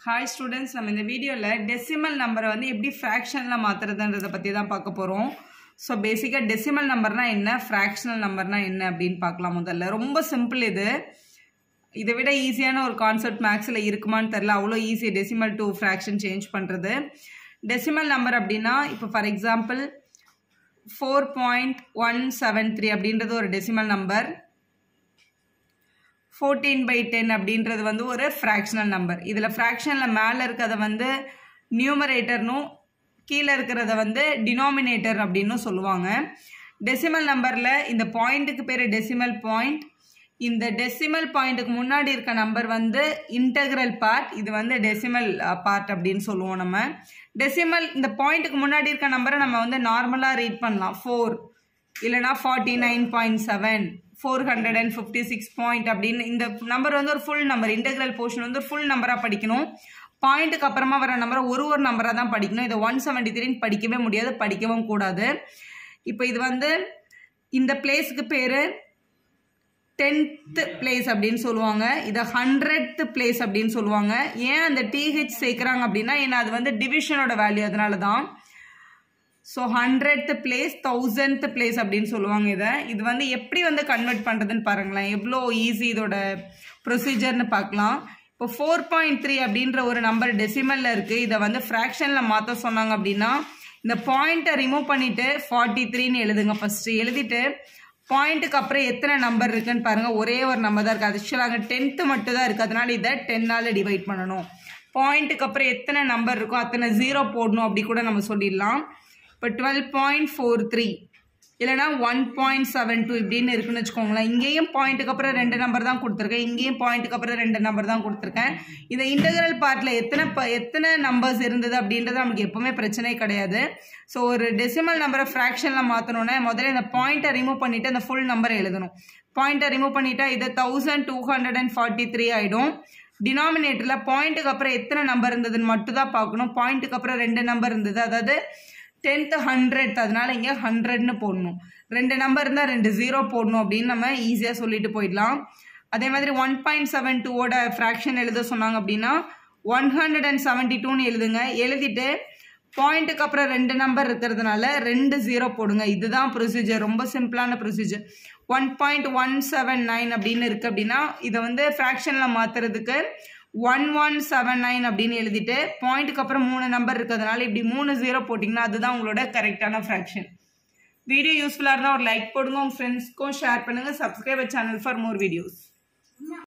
hi students நம்ம இந்த வீடியோவில் டெசிமல் நம்பரை வந்து எப்படி ஃப்ராக்ஷனில் மாற்றுறதுன்றதை பற்றி தான் பார்க்க போகிறோம் ஸோ பேசிக்காக டெசிமல் நம்பர்னால் என்ன ஃப்ராக்ஷனல் நம்பர்னால் என்ன அப்படின்னு பார்க்கலாம் முதல்ல ரொம்ப சிம்பிள் இது இதை விட ஈஸியான ஒரு கான்செப்ட் மேக்ஸில் இருக்குமான்னு தெரில அவ்வளோ easy decimal to fraction change பண்ணுறது டெசிமல் நம்பர் அப்படின்னா இப்போ for example four point one seven three அப்படின்றது ஒரு decimal number fourteen by ten அப்படின்றது வந்து ஒரு ஃப்ராக்ஷனல் நம்பர் இதில் ஃப்ராக்ஷனில் மேலே இருக்கிறத வந்து நியூமரேட்டர்னும் கீழே இருக்கிறத வந்து டினாமினேட்டர் அப்படின்னு சொல்லுவாங்க டெசிமல் நம்பரில் இந்த பாயிண்ட்டுக்கு பேர் டெசிமல் பாயிண்ட் இந்த டெசிமல் பாயிண்ட்டுக்கு முன்னாடி இருக்க நம்பர் வந்து இன்டகிரல் பார்ட் இது வந்து டெசிமல் பார்ட் அப்படின்னு சொல்லுவோம் நம்ம டெசிமல் இந்த பாயிண்ட்டுக்கு முன்னாடி இருக்க நம்பரை நம்ம வந்து நார்மலாக ரீட் பண்ணலாம் ஃபோர் இல்லைனா forty nine point seven four hundred and fifty six point அப்படின்னு இந்த நம்பர் வந்து ஒரு ஃபுல் நம்பர் இன்டெக்ரல் போர்ஷன் வந்து ஒரு ஃபுல் நம்பராக படிக்கணும் பாயிண்ட்டுக்கு அப்புறமா வர நம்பரை ஒரு ஒரு நம்பராக தான் படிக்கணும் இதை ஒன் செவன்ட்டி த்ரீன்னு படிக்கவே முடியாது படிக்கவும் கூடாது இப்போ இது வந்து இந்த பிளேஸுக்கு பேர் டென்த்து பிளேஸ் அப்படின்னு சொல்லுவாங்க இதை ஹண்ட்ரட் பிளேஸ் அப்படின்னு சொல்லுவாங்க ஏன் அந்த டிஹெச் சேர்க்குறாங்க அப்படின்னா ஏன்னா அது வந்து டிவிஷனோட வேல்யூ அதனால தான் so hundred place thousand place அப்படின்னு சொல்லுவாங்க இதை இது வந்து எப்படி வந்து கன்வெர்ட் பண்ணுறதுன்னு பாருங்களேன் எவ்வளோ ஈஸி இதோட ப்ரொசீஜர்னு பார்க்கலாம் இப்போ ஃபோர் பாயிண்ட் த்ரீ அப்படின்ற ஒரு நம்பர் டெசிமலில் இருக்குது இதை வந்து ஃப்ராக்ஷனில் மாற்ற சொன்னாங்க அப்படின்னா இந்த பாயிண்ட்டை ரிமூவ் பண்ணிவிட்டு ஃபார்ட்டி த்ரீன்னு எழுதுங்க ஃபஸ்ட்டு எழுதிட்டு பாயிண்ட்டுக்கு அப்புறம் எத்தனை நம்பர் இருக்குன்னு பாருங்கள் ஒரே ஒரு நம்பர் தான் இருக்குது ஆக்சுவலாக அங்கே டென்த்து மட்டும் தான் இருக்குது அதனால இதை டென்னால் டிவைட் பண்ணணும் பாயிண்ட்டுக்கு அப்புறம் எத்தனை நம்பர் இருக்கோ அத்தனை ஜீரோ போடணும் அப்படி கூட நம்ம சொல்லிடலாம் இப்போ டுவெல் பாயிண்ட் ஃபோர் த்ரீ இல்லைனா ஒன் பாயிண்ட் செவன் டூ இப்படின்னு இருக்குன்னு வச்சுக்கோங்களேன் இங்கேயும் பாயிண்ட்டுக்கு அப்புறம் ரெண்டு நம்பர் தான் கொடுத்துருக்கேன் இங்கேயும் பாயிண்ட்டுக்கு அப்புறம் ரெண்டு நம்பர் தான் கொடுத்துருக்கேன் இந்த இன்டகிரல் பார்ட்டில் எத்தனை ப எத்தனை நம்பர்ஸ் இருந்தது அப்படின்றது நமக்கு எப்போவுமே பிரச்சனையே கிடையாது ஸோ ஒரு டெசிமல் நம்பரை ஃப்ராக்ஷனில் மாற்றணுன்னா முதல்ல இந்த பாயிண்ட்டை ரிமூவ் பண்ணிவிட்டு அந்த ஃபுல் நம்பரை எழுதணும் பாயிண்ட்டை ரிமூவ் பண்ணிட்டா இது thousand two hundred and forty three ஆகிடும் டினாமினேட்டரில் பாயிண்ட்டுக்கு அப்புறம் எத்தனை நம்பர் இருந்ததுன்னு மட்டும் தான் பார்க்கணும் பாயிண்ட்டுக்கு அப்புறம் ரெண்டு நம்பர் இருந்தது அதாவது டென்த்து ஹண்ட்ரட் அதனால இங்கே ஹண்ட்ரட்னு போடணும் ரெண்டு நம்பர் இருந்தால் ரெண்டு ஜீரோ போடணும் அப்படின்னு நம்ம ஈஸியாக சொல்லிட்டு போயிடலாம் அதே மாதிரி ஒன் பாயிண்ட் செவன் டூவோட ஃப்ராக்ஷன் எழுத சொன்னாங்க அப்படின்னா ஒன் ஹண்ட்ரட் அண்ட் செவன்ட்டி டூன்னு எழுதுங்க எழுதிட்டு பாயிண்ட்டுக்கு அப்புறம் ரெண்டு நம்பர் இருக்கிறதுனால ரெண்டு ஜீரோ போடுங்க இதுதான் ப்ரொசீஜர் ரொம்ப சிம்பிளான procedure one point one seven nine அப்படின்னு இருக்குது அப்படின்னா இதை வந்து ஃப்ராக்ஷனில் மாற்றுறதுக்கு ஒன் ஒன் செவன் நைன் அப்படின்னு எழுதிட்டு பாயிண்ட்டுக்கு அப்புறம் மூணு நம்பர் இருக்கிறதுனால இப்படி மூணு ஜீரோ போட்டிங்கன்னா அதுதான் உங்களோட கரெக்டான ஃப்ராக்ஷன் வீடியோ யூஸ்ஃபுல்லாக இருந்தால் ஒரு லைக் போடுங்க உங்கள் ஃப்ரெண்ட்ஸ்க்கும் ஷேர் பண்ணுங்கள் subscriber channel for more videos